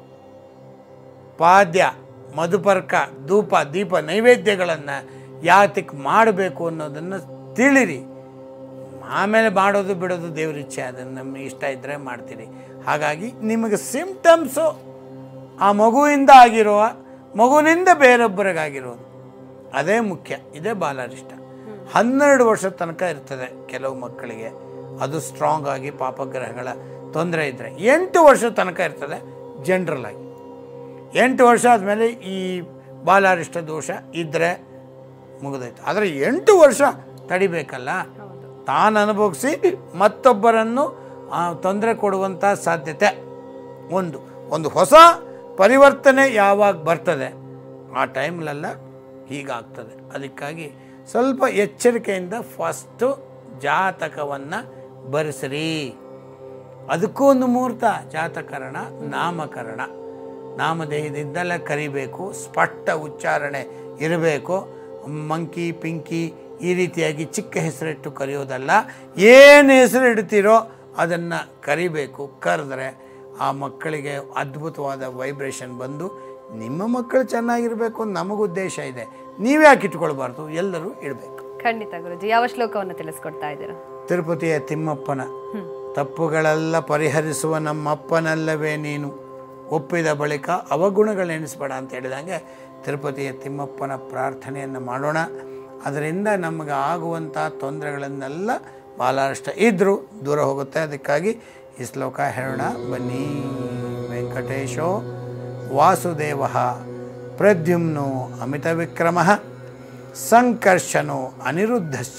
ಪಾದ್ಯ ಮಧುಪರ್ಕ ಧೂಪ ದೀಪ ನೈವೇದ್ಯಗಳನ್ನು ಯಾತಕ್ಕೆ ಮಾಡಬೇಕು ಅನ್ನೋದನ್ನು ತಿಳಿರಿ ಆಮೇಲೆ ಮಾಡೋದು ಬಿಡೋದು ದೇವ್ರ ಇಚ್ಛೆ ಅದನ್ನು ನಮಗೆ ಇಷ್ಟ ಇದ್ದರೆ ಮಾಡ್ತೀರಿ ಹಾಗಾಗಿ ನಿಮಗೆ ಸಿಂಪ್ಟಮ್ಸು ಆ ಮಗುವಿಂದ ಆಗಿರುವ ಮಗುವಿನಿಂದ ಬೇರೊಬ್ಬರಿಗಾಗಿರೋದು ಅದೇ ಮುಖ್ಯ ಇದೇ ಬಾಲಾರಿಷ್ಟ ಹನ್ನೆರಡು ವರ್ಷದ ತನಕ ಇರ್ತದೆ ಕೆಲವು ಮಕ್ಕಳಿಗೆ ಅದು ಸ್ಟ್ರಾಂಗ್ ಆಗಿ ಪಾಪಗ್ರಹಗಳ ತೊಂದರೆ ಇದ್ದರೆ ಎಂಟು ವರ್ಷದ ತನಕ ಇರ್ತದೆ ಜನರಲ್ ಆಗಿ ಎಂಟು ವರ್ಷ ಆದಮೇಲೆ ಈ ಬಾಲಾರಿಷ್ಟ ದೋಷ ಇದ್ದರೆ ಮುಗಿದೋಯ್ತು ಆದರೆ ಎಂಟು ವರ್ಷ ತಡಿಬೇಕಲ್ಲ ತಾನು ಅನುಭವಿಸಿ ಮತ್ತೊಬ್ಬರನ್ನು ಆ, ತೊಂದರೆ ಕೊಡುವಂಥ ಸಾಧ್ಯತೆ ಒಂದು ಒಂದು ಹೊಸ ಪರಿವರ್ತನೆ ಯಾವಾಗ ಬರ್ತದೆ ಆ ಟೈಮ್ಲೆಲ್ಲ ಹೀಗಾಗ್ತದೆ ಅದಕ್ಕಾಗಿ ಸ್ವಲ್ಪ ಎಚ್ಚರಿಕೆಯಿಂದ ಫಸ್ಟು ಜಾತಕವನ್ನು ಬರೆಸ್ರಿ ಅದಕ್ಕೂ ಒಂದು ಮುಹೂರ್ತ ಜಾತಕರಣ ನಾಮಕರಣ ನಾಮದೇಹದಿಂದಲೇ ಕರಿಬೇಕು ಸ್ಪಷ್ಟ ಉಚ್ಚಾರಣೆ ಇರಬೇಕು ಮಂಕಿ ಪಿಂಕಿ ಈ ರೀತಿಯಾಗಿ ಚಿಕ್ಕ ಹೆಸರಿಟ್ಟು ಕರೆಯೋದಲ್ಲ ಏನು ಹೆಸರು ಇಡ್ತೀರೋ ಅದನ್ನು ಕರಿಬೇಕು ಕರೆದ್ರೆ ಆ ಮಕ್ಕಳಿಗೆ ಅದ್ಭುತವಾದ ವೈಬ್ರೇಷನ್ ಬಂದು ನಿಮ್ಮ ಮಕ್ಕಳು ಚೆನ್ನಾಗಿರಬೇಕು ಅಂತ ನಮಗೆ ಉದ್ದೇಶ ಇದೆ ನೀವ್ಯಾಕೆ ಇಟ್ಕೊಳ್ಬಾರ್ದು ಎಲ್ಲರೂ ಇಡಬೇಕು ಖಂಡಿತ ಗುರುಜಿ ಯಾವ ಶ್ಲೋಕವನ್ನು ತಿಳಿಸ್ಕೊಡ್ತಾ ಇದ್ದೀರಾ ತಿರುಪತಿಯ ತಿಮ್ಮಪ್ಪನ ತಪ್ಪುಗಳೆಲ್ಲ ಪರಿಹರಿಸುವ ನಮ್ಮಪ್ಪನಲ್ಲವೇ ನೀನು ಒಪ್ಪಿದ ಬಳಿಕ ಅವಗುಣಗಳೆನಿಸ್ಬೇಡ ಅಂತ ಹೇಳಿದಂಗೆ ತಿರುಪತಿಯ ತಿಮ್ಮಪ್ಪನ ಪ್ರಾರ್ಥನೆಯನ್ನು ಮಾಡೋಣ ಅದರಿಂದ ನಮಗೆ ಆಗುವಂಥ ತೊಂದರೆಗಳನ್ನೆಲ್ಲ ಬಾಲಾರಷ್ಟ ಇದ್ದರೂ ದೂರ ಹೋಗುತ್ತೆ ಅದಕ್ಕಾಗಿ ಈ ಶ್ಲೋಕ ಹೇಳೋಣ ಬನ್ನಿ ವೆಂಕಟೇಶೋ ವಾಸುದೇವ ಪ್ರದ್ಯುಮ್ನೋ ಅಮಿತ ವಿಕ್ರಮ ಸಂಕರ್ಷನೋ ಅನಿರುದ್ಧಶ್ಚ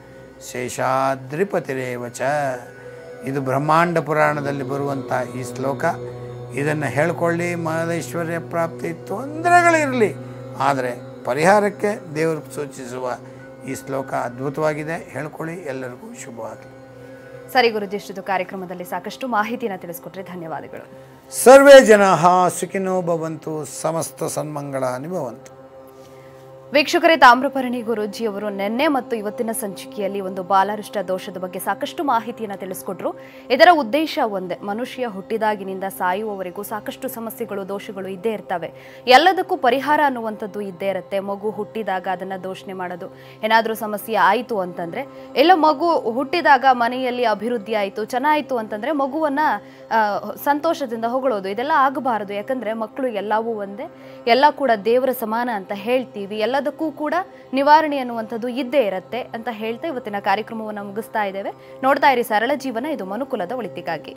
ಶೇಷಾದ್ರಿಪತಿರೇವ ಚ ಇದು ಬ್ರಹ್ಮಾಂಡ ಪುರಾಣದಲ್ಲಿ ಬರುವಂಥ ಈ ಶ್ಲೋಕ ಇದನ್ನು ಹೇಳ್ಕೊಳ್ಳಿ ಮಹದೇಶ್ವರ್ಯ ಪ್ರಾಪ್ತಿ ತೊಂದರೆಗಳಿರಲಿ ಆದರೆ ಪರಿಹಾರಕ್ಕೆ ದೇವರು ಸೂಚಿಸುವ ಈ ಶ್ಲೋಕ ಅದ್ಭುತವಾಗಿದೆ ಹೇಳ್ಕೊಳ್ಳಿ ಎಲ್ಲರಿಗೂ ಶುಭವಾಗಲಿ ಸರಿ ಗುರುಜಿ ಇಷ್ಟು ಕಾರ್ಯಕ್ರಮದಲ್ಲಿ ಸಾಕಷ್ಟು ಮಾಹಿತಿನ ತಿಳಿಸ್ಕೊಟ್ರೆ ಧನ್ಯವಾದಗಳು ಸರ್ವೇ ಜನ ಸುಖಿನೋ ಭವಂತು ಸಮಸ್ತ ಸನ್ಮಂಗಳಾನಿ ಭವಂತು ವೀಕ್ಷಕರೇ ತಾಮ್ರಪರ್ಣಿ ಗುರೂಜಿ ಅವರು ನಿನ್ನೆ ಮತ್ತು ಇವತ್ತಿನ ಸಂಚಿಕೆಯಲ್ಲಿ ಒಂದು ಬಾಲಾರಿಷ್ಟ ದೋಷದ ಬಗ್ಗೆ ಸಾಕಷ್ಟು ಮಾಹಿತಿಯನ್ನು ತಿಳಿಸ್ಕೊಟ್ರು ಇದರ ಉದ್ದೇಶ ಒಂದೇ ಮನುಷ್ಯ ಹುಟ್ಟಿದಾಗಿನಿಂದ ಸಾಯುವವರೆಗೂ ಸಾಕಷ್ಟು ಸಮಸ್ಯೆಗಳು ದೋಷಗಳು ಇದ್ದೇ ಇರ್ತವೆ ಎಲ್ಲದಕ್ಕೂ ಪರಿಹಾರ ಅನ್ನುವಂಥದ್ದು ಇದ್ದೇ ಇರುತ್ತೆ ಮಗು ಹುಟ್ಟಿದಾಗ ಅದನ್ನ ದೋಷಣೆ ಮಾಡೋದು ಏನಾದರೂ ಸಮಸ್ಯೆ ಆಯಿತು ಅಂತಂದ್ರೆ ಎಲ್ಲ ಮಗು ಹುಟ್ಟಿದಾಗ ಮನೆಯಲ್ಲಿ ಅಭಿವೃದ್ಧಿ ಆಯಿತು ಚೆನ್ನಾಯಿತು ಅಂತಂದ್ರೆ ಮಗುವನ್ನ ಆ, ಸಂತೋಷದಿಂದ ಹೊಗಳೋದು ಇದೆಲ್ಲ ಆಗಬಾರದು ಯಾಕಂದ್ರೆ ಮಕ್ಕಳು ಎಲ್ಲವೂ ಒಂದೇ ಎಲ್ಲ ಕೂಡ ದೇವರ ಸಮಾನ ಅಂತ ಹೇಳ್ತೀವಿ ಎಲ್ಲದಕ್ಕೂ ಕೂಡ ನಿವಾರಣೆ ಅನ್ನುವಂಥದ್ದು ಇದ್ದೇ ಇರತ್ತೆ ಅಂತ ಹೇಳ್ತಾ ಇವತ್ತಿನ ಕಾರ್ಯಕ್ರಮವನ್ನು ಮುಗಿಸ್ತಾ ಇದ್ದೇವೆ ನೋಡ್ತಾ ಇರಿ ಸರಳ ಜೀವನ ಇದು ಮನುಕುಲದ ಒಳಿತಿಗಾಗಿ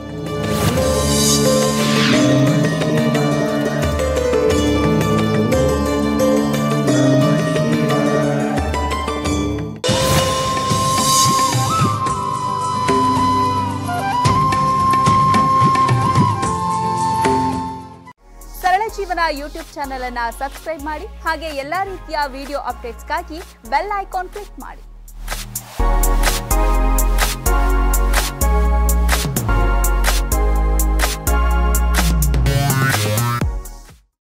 ಸರಳ ಜೀವನ ಯೂಟ್ಯೂಬ್ ಚಾನೆಲ್ ಅನ್ನ ಸಬ್ಸ್ಕ್ರೈಬ್ ಮಾಡಿ ಹಾಗೆ ಎಲ್ಲಾ ರೀತಿಯ ವಿಡಿಯೋ ಅಪ್ಡೇಟ್ಸ್ಗಾಗಿ ಬೆಲ್ ಐಕಾನ್ ಕ್ಲಿಕ್ ಮಾಡಿ